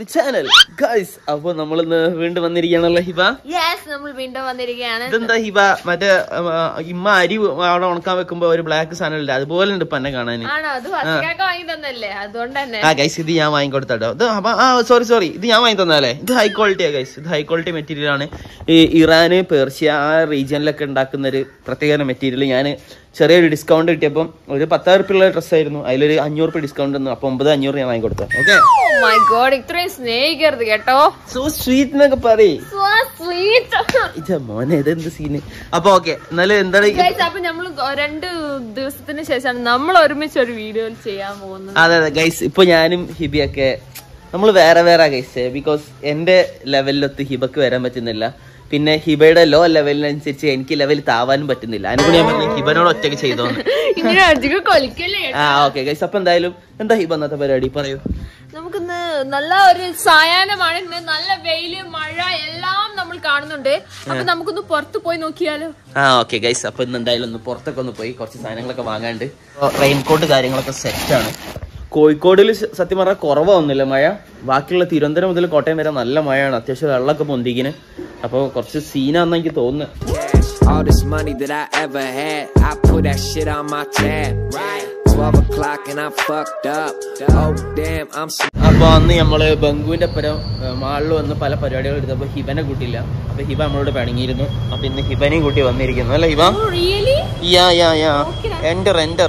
The channel guys അപ്പൊ നമ്മളിന്ന് വീണ്ടും വന്നിരിക്കുകയാണല്ലോ ഹിബ യെസ് നമ്മൾ വീണ്ടും വന്നിരിക്കുകയാണ് ഇതെന്താ ഹിബ മറ്റേ ഉം, ആ, ഇമ്മ അരി അവിടെ ഉണക്കാൻ വെക്കുമ്പോ ഒരു ബ്ലാക്ക് സാധനം ഇല്ല അതുപോലെ ഉണ്ട് പന്നെ കാണാൻ ആണോ അത് ഫസ്റ്റിക്കാക്ക വാങ്ങി തന്നല്ലേ അതുകൊണ്ട് തന്നെ ആ ഗൈസ് ഇത് ഞാൻ വാങ്ങിക്കൊടുത്തോ ഇത് അപ്പൊ ആ സോറി സോറി ഇത് ഞാൻ വാങ്ങി തന്നാലേ ഇത് ഹൈ ക്വാളിറ്റിയാ ഗൈസ് ഇത് ഹൈ ക്വാളിറ്റി മെറ്റീരിയൽ ആണ് ഈ ഇറാന് പേർഷ്യ ആ റീജിയനിലൊക്കെ ഉണ്ടാക്കുന്ന ഒരു പ്രത്യേക മെറ്റീരിയൽ ഞാൻ ചെറിയൊരു ഡിസ്കൗണ്ട് കിട്ടിയപ്പം ഒരു പത്തായിരം റുപ്യുള്ള ഡ്രസ് ആയിരുന്നു അതിലൊരു അഞ്ഞൂറ് റുപ്യ ഡിസ്കൗണ്ട് തന്നു അപ്പൊ ഒമ്പത് അഞ്ഞൂറ് ഞാൻ വാങ്ങിക്കൊടുത്തു ഓക്കെ മൈ ഗോഡ് ഇത്രയും സ്നേഹിക്കരുത് കേട്ടോ സോ സ്വീറ്റ് എന്നൊക്കെ പറയേ So sweet. ഇത് മോനെ ഇതെന്ത് സീന് അപ്പൊ ഓക്കെ എന്നാലും എന്താണ് ഈ- Guys, അപ്പൊ നമ്മൾ രണ്ട് ദിവസത്തിന് ശേഷമാണ് നമ്മൾ ഒരുമിച്ച് ഒരു വീഡിയോ ചെയ്യാൻ പോകുന്നത് അതെ അതെ ഗൈസ് ഇപ്പൊ ഞാനും ഹിബിയൊക്കെ നമ്മൾ വേറെ വേറെ ഗൈസ് ബിക്കോസ് എന്റെ ലെവലിലൊത്ത് ഹിബക്ക് വരാൻ പറ്റുന്നില്ല പിന്നെ ഹിബയുടെ ലോ ലെവലിനനുസരിച്ച് എനിക്ക് ലെവൽ താവാനും പറ്റുന്നില്ല അതിനുകൂടി ഞാൻ പറഞ്ഞു ഹിബനോട് ഒറ്റയ്ക്ക് ചെയ്തോന്ന് ഇങ്ങനെ അധികം കൊലിക്കല്ലേ ആ ഓക്കെ ഗൈസ് അപ്പൊ എന്തായാലും എന്താ ഹിബ അന്നത്തെ പരിപാടി പറയൂ നമുക്കിന്ന് നല്ല ഒരു സായാഹ്നമാണ് ഇന്ന് നല്ല വെയില് മഴ എല്ലാം നമ്മൾ കാണുന്നുണ്ട് അപ്പൊ നമുക്കൊന്ന് പുറത്ത് പോയി നോക്കിയാലോ ആ ഓക്കെ ഗൈസ് അപ്പൊ ഇന്ന് എന്തായാലും ഒന്ന് പുറത്തൊക്കെ ഒന്ന് പോയി കുറച്ച് സാധനങ്ങളൊക്കെ വാങ്ങാണ്ട് റെയിൻകോട്ട് കാര്യങ്ങളൊക്കെ സെറ്റ് ആണ് കോഴിക്കോടിൽ സത്യം പറഞ്ഞാൽ കുറവൊന്നുമില്ല മഴ ബാക്കിയുള്ള തിരുവനന്തപുരം മുതൽ കോട്ടയം വരെ നല്ല മഴയാണ് അത്യാവശ്യം വെള്ളമൊക്കെ പൊന്തിക്കിന് അപ്പോൾ കുറച്ച് സീനാന്ന് എനിക്ക് തോന്നുന്നു All this money that I ever had, I put that shit on my tab. Right. 12 o'clock and I'm fucked up. Oh damn, I'm so അപ്പൊ അന്ന് നമ്മള് ബംഗുവിന്റെ പരം മാളിൽ വന്ന് പല പരിപാടികൾ എടുത്തപ്പോ ഹിബനെ കൂട്ടിയില്ല അപ്പൊ ഹിബ നമ്മളോട് പിണങ്ങിയിരുന്നു അപ്പൊ ഇന്ന് ഹിബനെയും കൂട്ടി വന്നിരിക്കുന്നു അല്ലേ Hiba really yeah yeah yeah enter enter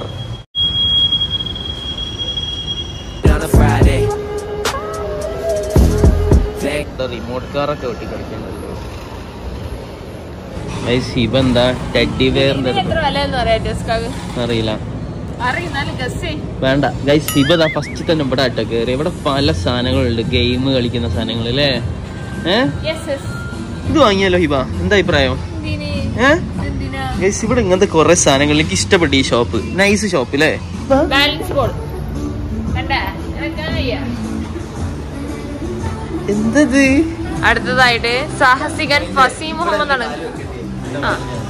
on a Friday. Thank remote കാറൊക്കെ വെട്ടി കളിക്കണ്ടല്ലോ ഗൈസ് ഹിബ എന്താ ടെഡി വെയറിന്റെ എത്ര വില എന്ന് പറയാ ഡെസ്കാക്ക് അറിയില്ല അറിയുന്നാലും ഗസ് വേണ്ട ഗൈസ് ഹിബ ദാ ഫസ്റ്റ് തന്നെ ഇവിടെ ആട്ടോ കയറി ഇവിടെ പല സാധനങ്ങളുണ്ട് ഗെയിം കളിക്കുന്ന സാധനങ്ങൾ അല്ലേ ഏ യെസ് യെസ് ഇത് വാങ്ങിയാലോ ഹിബ എന്താ അഭിപ്രായം എന്തിന് ഏ എന്തിനാ ഗൈസ് ഇവിടെ ഇങ്ങനത്തെ കുറെ സാധനങ്ങൾ എനിക്ക് ഇഷ്ടപ്പെട്ടു ഈ ഷോപ്പ് നൈസ് ഷോപ്പ് അല്ലേ ബാലൻസ് ബോൾ കണ്ടാ എനക്കറിയാ എന്തത് അടുത്തതായിട്ട് സാഹസികൻ ഫസി മുഹമ്മദ് ആണ് ആ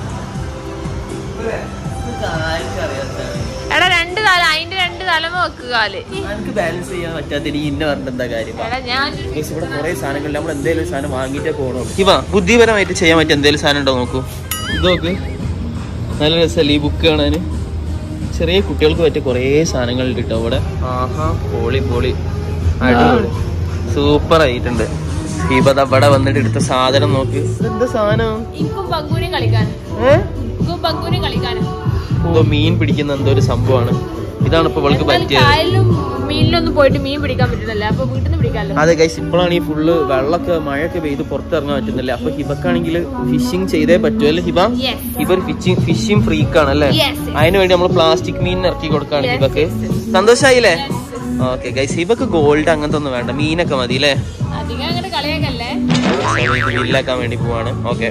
എടാ രണ്ട് കാലം അതിന്റെ രണ്ട് തലമ വെക്ക് കാല് എനിക്ക് ബാലൻസ് ചെയ്യാൻ പറ്റാത്ത ഇനി ഇന്ന പറഞ്ഞിട്ട് എന്താ കാര്യം എടാ ഞാൻ ഗൈസ് ഇവിടെ കുറെ സാധനങ്ങൾ നമ്മൾ എന്തെങ്കിലും ഒരു സാധനം വാങ്ങിയിട്ടേ പോകണോ ഇവ ബുദ്ധിപരമായിട്ട് ചെയ്യാൻ പറ്റിയ എന്തെങ്കിലും സാധനം ഉണ്ടോ നോക്കൂ ഇത് നോക്ക് നല്ല രസമല്ലേ ഈ ബുക്ക് കാണാന് ചെറിയ കുട്ടികൾക്ക് പറ്റിയ കുറേ സാധനങ്ങൾ കിട്ടും അവിടെ ആഹാ പോളി പോളി അടിപൊളി സൂപ്പർ ആയിട്ടുണ്ട് ഇപ്പത് അവിടെ വന്നിട്ട് എടുത്ത സാധനം നോക്ക് എന്താ സാധനം ഇക്കും പങ്കുനി കളിക്കാൻ ഏഹ് ഇക്കും പങ്കുനി കളിക്കാൻ എന്തോ മീൻ പിടിക്കുന്ന എന്തോ ഒരു സംഭവമാണ് ഇതാണ് ഇപ്പൊ ഇവൾക്ക് പറ്റിയത് കായലിലും മീനിലൊന്നും പോയിട്ട് മീൻ പിടിക്കാൻ പറ്റുന്നില്ല അപ്പൊ വീട്ടിൽ നിന്ന് പിടിക്കാമല്ലോ അതെ ഗൈസ് ഇപ്പോഴാണ് ഈ ഫുള്ള് വെള്ളമൊക്കെ മഴയൊക്കെ പെയ്ത് പുറത്തിറങ്ങാൻ പറ്റുന്നില്ല അപ്പൊ ഹിബക്കാണെങ്കിൽ ഫിഷിംഗ് ചെയ്തേ പറ്റൂ അല്ലേ ഹിബ Yes. ഹിബ ഒരു ഫിഷിംഗ് ഫിഷിംഗ് ഫ്രീക്ക് ആണ് അല്ലേ Yes, yes. അതിന് വേണ്ടി നമ്മൾ പ്ലാസ്റ്റിക് മീൻ ഇറക്കി കൊടുക്കാണ് Yes, ഹിബക്ക് yes, yes. സന്തോഷായില്ലേ ഓക്കെ ഗൈസ് ഹിബക്ക് ഗോൾഡ് അങ്ങനത്തെ ഒന്നും വേണ്ട മീനൊക്കെ മതി അല്ലേ അധികം അങ്ങോട്ട് കളിയാക്കല്ലേ ബില്ലാക്കാൻ വേണ്ടി പോവാണ് ഓക്കെ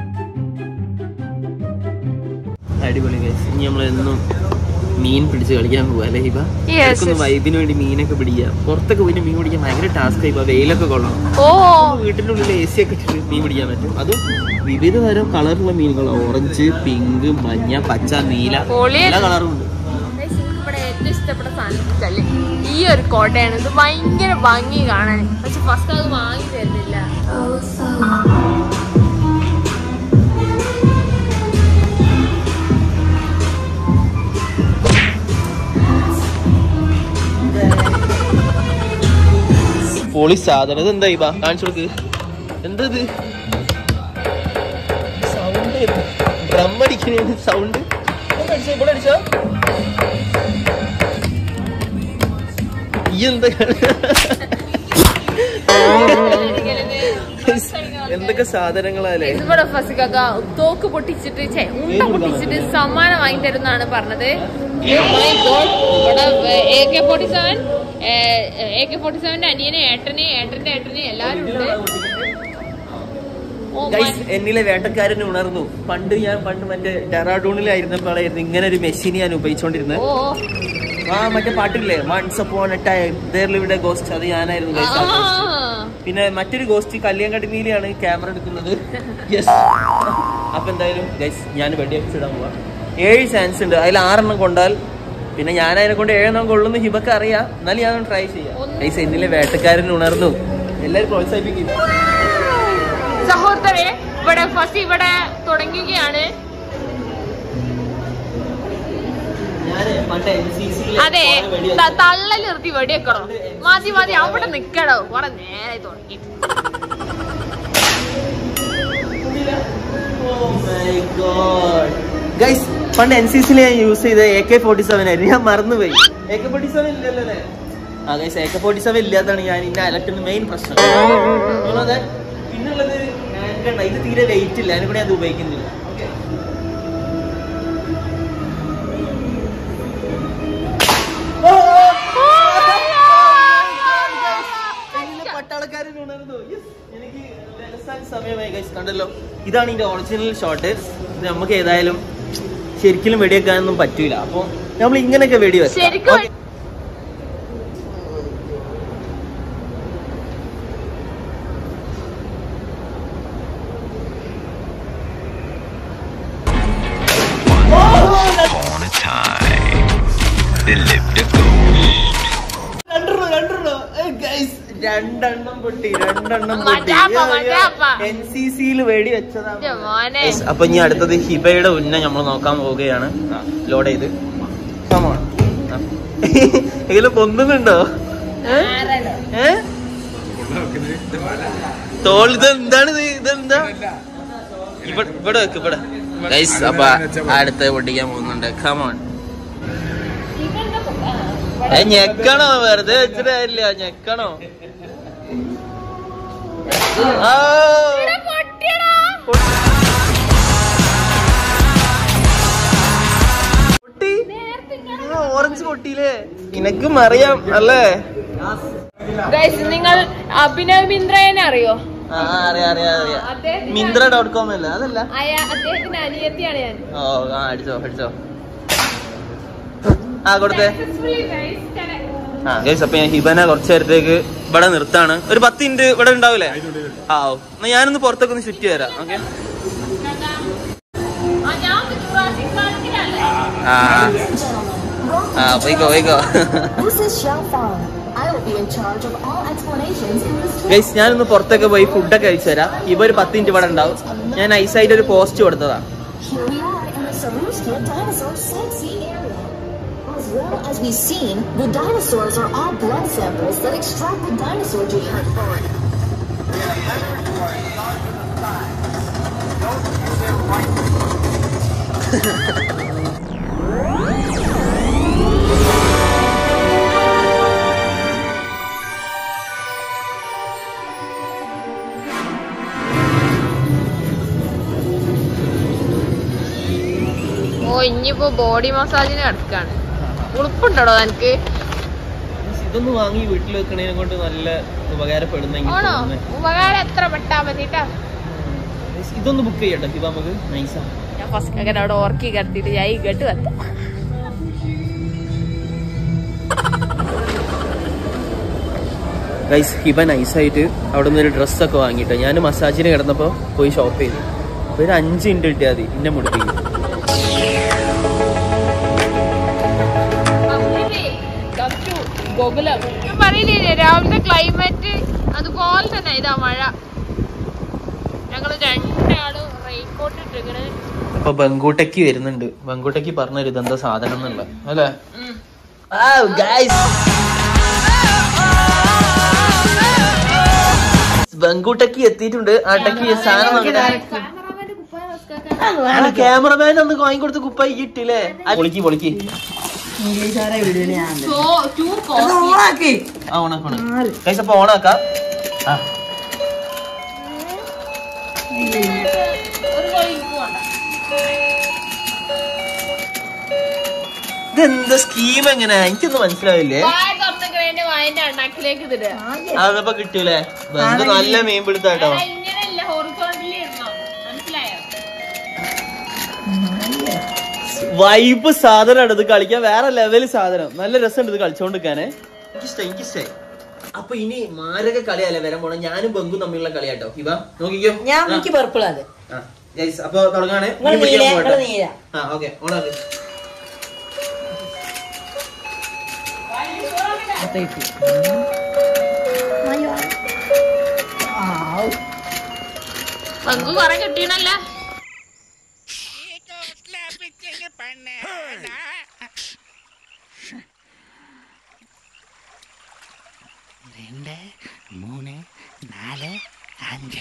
അടിപൊളി ഗൈസ് ഇനി നമ്മൾ എന്നും മീൻ പിടിച്ച് കളിക്കാൻ പോവാ അല്ലേ ഹിബ Yes, ഇടയ്ക്കൊന്ന് yes. വൈബിന് വേണ്ടി മീനൊക്കെ പിടിക്കുക പുറത്തൊക്കെ പോയിട്ട് മീൻ പിടിക്കാൻ ഭയങ്കര ടാസ്ക് ഇപ്പൊ വെയിലൊക്കെ കൊള്ളണം ഓ വീട്ടിന്റെ ഉള്ളിൽ എ സി ഒക്കെ ഇട്ടിട്ട് മീൻ പിടിക്കാൻ പറ്റും അതും വിവിധ തരം കളറുള്ള മീനുകൾ ഓറഞ്ച് പിങ്ക് മഞ്ഞ പച്ച നീല പൊളിയൻ. എല്ലാ കളറും ഉണ്ട് Guys, എനിക്ക് ഇവിടെ ഏറ്റവും ഇഷ്ടപ്പെട്ട സാധനം വെച്ചാല് ഈ ഒരു കോട്ടയാണ് ഇത് ഭയങ്കര ഭംഗി കാണാൻ പക്ഷെ ഫസ്റ്റ് അത് വാങ്ങി തരുന്നില്ല പൊളി സാധനം ഇത് എന്താ ഇബാ കാണിച്ചു കൊടുക്ക് എന്താ ഇത് സൗണ്ട് ഡ്രം അടിക്കണ സൗണ്ട് ഇവിടെ അടിച്ചോ ഈ എന്താ എന്തൊക്കെ സാധനങ്ങളല്ലേ ഇവിടെ ഫസിക്കാക്ക തോക്ക് പൊട്ടിച്ചിട്ട് ഛെ, ഉണ്ട പൊട്ടിച്ചിട്ട് സമ്മാനം വാങ്ങി തരുന്നാണ് പറഞ്ഞത് Oh my God. ഇവിടെ A K forty seven A K forty സെവന്റെ അനിയനെ ഏട്ടനെ ഏട്ടന്റെ ഏട്ടനെ എല്ലാരും ഉണ്ട് Oh my- ഗൈസ് എന്നിലെ വേട്ടക്കാരൻ ഉണർന്നു പണ്ട് ഞാൻ പണ്ട് മറ്റേ ഡെറാഡൂണിലായിരുന്നപ്പോഴായിരുന്നു ഇങ്ങനെ ഒരു മെഷീൻ ഞാൻ ഉപയോഗിച്ചോണ്ടിരുന്നത് ഓ ആ മറ്റേ പാട്ടില്ലേ once upon a time there lived a ghost അത് ഞാനായിരുന്നു guys. ആ ghost. ആ. പിന്നെ മറ്റൊരു ഗോസ്റ്റ് കല്യാങ്കട്ടി നീലിയാണ് ക്യാമറ എടുക്കുന്നത് യെസ് അപ്പൊ എന്തായാലും ഗൈസ് ഞാൻ വെടിവെച്ചിടാൻ പോവാം ഏഴ് ചാൻസ് ഉണ്ട് അതിൽ ആറെണ്ണം കൊണ്ടാൽ പിന്നെ ഞാൻ അതിനെ കൊണ്ട് ഏഴെണ്ണം കൊള്ളുന്നു ഹിബക്ക് അറിയാം എന്നാലും ഞാൻ ട്രൈ ചെയ്യാം ഒന്ന്. ഗൈസ് എന്നിലെ വേട്ടക്കാരൻ ഉണർന്നു എല്ലാരും പ്രോത്സാഹിപ്പിക്കും സഹോദരെ ഇവിടെ ഫസി ഇവിടെ തുടങ്ങുകയാണ് ഞാന് പണ്ട് എൻ സി സിയിൽ അതെ ത- തള്ളൽ നിർത്തി വെടിവെക്കണോ മതി മതി അവിടെ നിക്കടോ കുറെ നേരെ തുടങ്ങി ഗൈസ് പണ്ട് എൻ സി സിയിൽ ഞാൻ യൂസ് ചെയ്ത എ കെ ഫോർട്ടി സെവൻ ആയിരുന്നു ഞാൻ മറന്നുപോയി എ കെ ഫോർട്ടി സെവൻ ഇല്ലല്ലോ അല്ലേ ആ guys A K forty seven ഇല്ലാത്തതാണ് ഞാൻ ഇന്ന അലക്ടുന്ന മെയിൻ പ്രശ്നം You know that? പിന്നുള്ളത് hand gun ആ. ഇത് തീരെ വെയിറ്റ് ഇല്ല അതിനെ കൂടെ അത് ഉപയോഗിക്കുന്നില്ല Okay. എന്നിലെ പട്ടാളക്കാരൻ ഉണർന്നു Yes. എനിക്ക് രസാൻ സമയമായി ഗൈസ് കണ്ടല്ലോ ഇതാണ് ഇതിന്റെ ഒറിജിനൽ ഷോട്ട് ഇത് നമുക്ക് ഏതായാലും ശരിക്കും വെടിവെക്കാനൊന്നും പറ്റൂല അപ്പൊ നമ്മൾ ഇങ്ങനെയൊക്കെ വെടി ശരിക്കും വെക്കാം upon a time, there lived a ghost. രണ്ടെണ്ണോ രണ്ടെണ്ണോ ഗൈസ് രണ്ടെണ്ണം പൊട്ടി രണ്ടെണ്ണം പൊട്ടി മജാപ്പ, മജാപ്പ. എൻ സി സിയിൽ വെടി വെച്ചതാ എന്റെ മോനെ Guys, അപ്പൊ ഇനി അടുത്തത് ഹിബയുടെ ഉന്ന നമ്മൾ നോക്കാൻ പോവുകയാണ് ലോഡ് ചെയ്ത് കമോൺ ഇതില് പൊന്തുന്നുണ്ടോ ഏ തോൾ ഇത് എന്താണ് ഇത് ഇതെന്താ ഇവിടെ ഇവിടെ വെക്ക് ഇവിടെ ഗൈസ് അപ്പൊ അടുത്ത് പൊട്ടിക്കാൻ പോകുന്നുണ്ട് കമോൺ ഏ ഞെക്കണോ വെറുതെ വെച്ചിട്ട് കാര്യമില്ല ഞെക്കണോ ആ പൊട്ടി ഓറഞ്ച് പൊട്ടിയില്ലേ നിനക്കും അറിയാം അല്ലേ ഗൈസ് നിങ്ങൾ അഭിനവ് മിന്ദ്രനെ അറിയോ ആ അറിയാം അറിയാം അറിയാം അദ്ദേഹത്തിന്റെ മിന്ത്ര ഡോട്ട് കോം അല്ല അതല്ല അയ- അദ്ദേഹത്തിന്റെ അനിയത്തിയാണ് ഞാൻ ഓ ആ അടിച്ചോ അടിച്ചോ ആ കൊടുത്തേ Successfully, guys, correct. ആ ഗൈസ് അപ്പൊ ഞാൻ ഹിബന കുറച്ചു നേരത്തേക്ക് ഇവിടെ നിർത്താണ് ഒരു പത്ത് മിനിറ്റ് ഇവിടെ ഉണ്ടാവില്ലേ ആ ഓ എന്നാ ഞാനൊന്ന് പുറത്തൊക്കെ ഒന്ന് ചുറ്റി വരാം ഓക്കെ ആ, ഞാൻ ജുറാസിക് പാർക്കിലല്ലേ? ആ ആ പോയിക്കോ പോയിക്കോ This is Xiao Fang. I will be in charge of all explanations in this tour. Guys ഞാനൊന്ന് പുറത്തൊക്കെ പോയി ഫുഡൊക്കെ കഴിച്ചു തരാം ഇവ ഒരു പത്ത് മിനിറ്റ് ഇവിടെ ഉണ്ടാവും ഞാൻ ഐസായിട്ട് ഒരു പോസ്റ്റ് കൊടുത്തതാ Here we are in the Sarushka dinosaur sightseeing area. As well as we've seen, the dinosaurs are all blood samples that extract the dinosaur gene. ഓ ഇനിയിപ്പോ ബോഡി മസാജിന് കിടക്കാണ് ഉളുപ്പുണ്ടോ എനിക്ക് ഇതൊന്ന് വാങ്ങി വീട്ടിൽ വെക്കണതിനെ കൊണ്ട് നല്ല ഉപകാരപ്പെടുന്നെങ്കിൽ ആണോ തോന്നുന്നേ. ഉപകാരം എത്ര പെട്ടാ മതിട്ടാ Guys, ഇതൊന്ന് ബുക്ക് ചെയ്യട്ടെ ഇപ്പൊ നമുക്ക് നൈസാ ഞാൻ ഫസ്റ്റ് അങ്ങനെ അവിടെ ഓർക്കി കിടത്തിട്ട് ഞാൻ ഇങ്ങോട്ട് വന്നു ഗൈസ് ഹിബ നൈസായിട്ട് അവിടെ നിന്ന് ഒരു ഡ്രസ്സൊക്കെ വാങ്ങിയിട്ട് ഞാൻ മസാജിന് കിടന്നപ്പോൾ പോയി ഷോപ്പ് ചെയ്തു അപ്പൊ ഒരു അഞ്ച് മിനിറ്റ് കിട്ടിയാൽ മതി എന്നെ മുടിപ്പിക്കും ഗോകുലം പറയില്ലേ രാവിലത്തെ ക്ലൈമറ്റ് അതുപോലെ തന്നെ ഇതാ മഴ ഞങ്ങള് രണ്ടാളും റെയിൻകോട്ട് ഇട്ടിങ്ങനെ അപ്പൊ ബംഗൂട്ടയ്ക്ക് വരുന്നുണ്ട് ബംഗൂട്ടയ്ക്ക് പറഞ്ഞൊരു ഇതെന്താ സാധനം എന്നുള്ള അല്ലേ ബംഗൂട്ടയ്ക്ക് എത്തിയിട്ടുണ്ട് ആ ടക്കി സാധനം നോക്കട്ടെ ക്യാമറമാൻ ഒന്ന് വാങ്ങി കൊടുത്ത് കുപ്പ ഇട്ടില്ലേ പൊളിക്ക് പൊളിക്ക് ആ ഓണാക്കണ കൈസ് അപ്പൊ ഓണാക്കാം ആ ഇതെന്താ സ്കീം എങ്ങനെയാ എനിക്കൊന്നും മനസ്സിലാവില്ലേ വായ തുറന്നിട്ട് വായന്റെ അണ്ണാക്കിലേക്ക് ഇതിടുക അതപ്പോ കിട്ടൂലേ ബംഗു നല്ല മീൻ പിടുത്താട്ടോ എടാ, ഇങ്ങനെയല്ല ഹൊറിസോണ്ടലി ഇടണം മനസ്സിലായോ വൈബ് സാധനമാണ് ഇത് കളിക്കാൻ വേറെ ലെവൽ സാധനം നല്ല രസമുണ്ട് ഇത് കളിച്ചോണ്ടിരിക്കാനേ എനിക്കിഷ്ടായി എനിക്കിഷ്ടായി അപ്പൊ ഇനി മാരക കളിയല്ലേ വരാൻ പോണ ഞാനും ബംഗു തമ്മിലുള്ള കളിയാട്ടോ ഇവ നോക്കിക്കോ ഞാൻ ആ. എനിക്ക് പർപ്പിൾ അത് ആ. Guys, അപ്പൊ തുടങ്ങാണ് നിങ്ങള് മീൻ പിടിക്കാൻ നീല, പോകട്ടെ. നിങ്ങള് നീല. ആ ഓക്കെ ഓണാക്ക് പങ്കു കൊറേ കിട്ടിയണല്ല രണ്ട് മൂന്ന് നാല് അഞ്ച്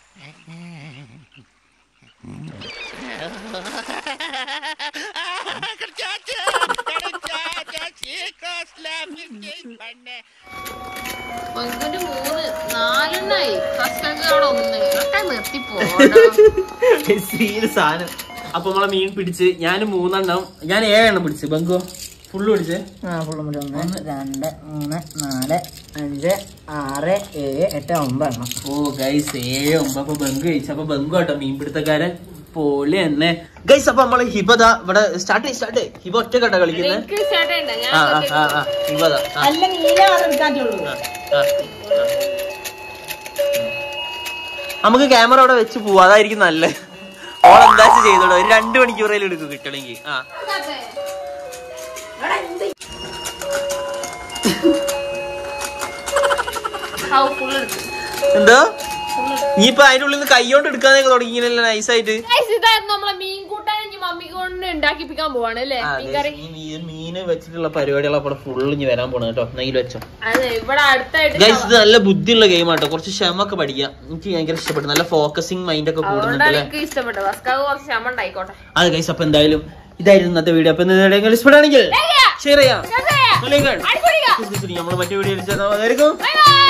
പങ്കുന്റെ മൂന്ന് നാലെണ്ണായി ഫസ്റ്റ് അവിടെ ഒന്ന് ഒക്കെ നിർത്തിപ്പോ സീന് സാധനം അപ്പൊ നമ്മളെ മീൻ പിടിച്ച് ഞാൻ മൂന്നെണ്ണം ഞാൻ ഏഴെണ്ണം പിടിച്ച് ബംഗോ ഫുള്ള് പിടിച്ച് ആ ഫുള്ളും ഒന്ന് രണ്ട് മൂന്ന് നാല് അഞ്ച് ആറ് ഏഴ് എട്ട് ഒമ്പത് എണ്ണം ഓ ഗൈസ് ഏഴ് ഒമ്പത് അപ്പൊ ബംഗു കഴിച്ചു അപ്പൊ ബംഗു കേട്ടോ മീൻ പിടുത്തക്കാരൻ പൊളി തന്നെ ഗൈസ് അപ്പൊ നമ്മള് ഹിബദ ഇവിടെ സ്റ്റാർട്ട് സ്റ്റാർട്ട് ഹിബ ഒറ്റ കേട്ടോ കളിക്കുന്നത് എനിക്ക് സ്റ്റാർട്ട് ചെയ്യണ്ട ഞാൻ ആ ആ ആ ആ ഹിബദ ആ അല്ല നീലാണ് എടുക്കാറ്റുള്ളൂ ആ, ആ. നമുക്ക് ക്യാമറ അവിടെ വെച്ച് പോവാ അതായിരിക്കും നല്ലത് ഓൾ എന്താ ചെയ്തോളൂ ഒരു രണ്ടു മണിക്കൂറേലും എടുക്കും കിട്ടണമെങ്കിൽ ആ ഫുൾ എടുത്തു എന്തോ ഇനിയിപ്പൊ അതിന്റെ ഉള്ളിൽ നിന്ന് കൈകൊണ്ട് എടുക്കാനൊക്കെ തുടങ്ങിയില്ല നൈസായിട്ട് Guys, ഇതായിരുന്നു നമ്മളെ മീൻ കൂട്ടാൻ ഇനി മമ്മി കൊണ്ട് ഉണ്ടാക്കിപ്പിക്കാൻ പോവാണ് അല്ലേ മീൻ കറി മീന് വെച്ചിട്ടുള്ള പരിപാടികളൊക്കെ അവിടെ ഫുള്ള് ഇനി വരാൻ പോണ കേട്ടോ നെയ്യിൽ വെച്ചോ അതെ ഇവിടെ അടുത്തായിട്ട് ഗൈസ് ഇത് നല്ല ബുദ്ധിയുള്ള ഗെയിം ആട്ടോ കുറച്ച് ക്ഷമ ഒക്കെ പഠിക്കാം എനിക്ക് ഭയങ്കര ഇഷ്ടപ്പെട്ടു നല്ല ഫോക്കസിങ് മൈൻഡ് ഒക്കെ കൂടുന്നുണ്ട് അതുകൊണ്ടാണ് അല്ലേ എനിക്ക് ഇഷ്ടപ്പെട്ടത് വസ്കാവ് കുറച്ച് ക്ഷമ ഉണ്ടായിക്കോട്ടെ അത് ഗൈസ് അപ്പൊ എന്തായാലും ഇതായിരുന്നു ഇന്നത്തെ വീഡിയോ അപ്പൊ ഇന്ന് ഇഷ്ടപ്പെടുകയാണെങ്കിൽ ഷെയർ ചെയ്യാം Share ചെയ്യാം. അല്ലെങ്കിൽ അടിപൊളിയാ. നമ്മൾ മറ്റു വീഡിയോ അടിച്ചാൽ Bye bye.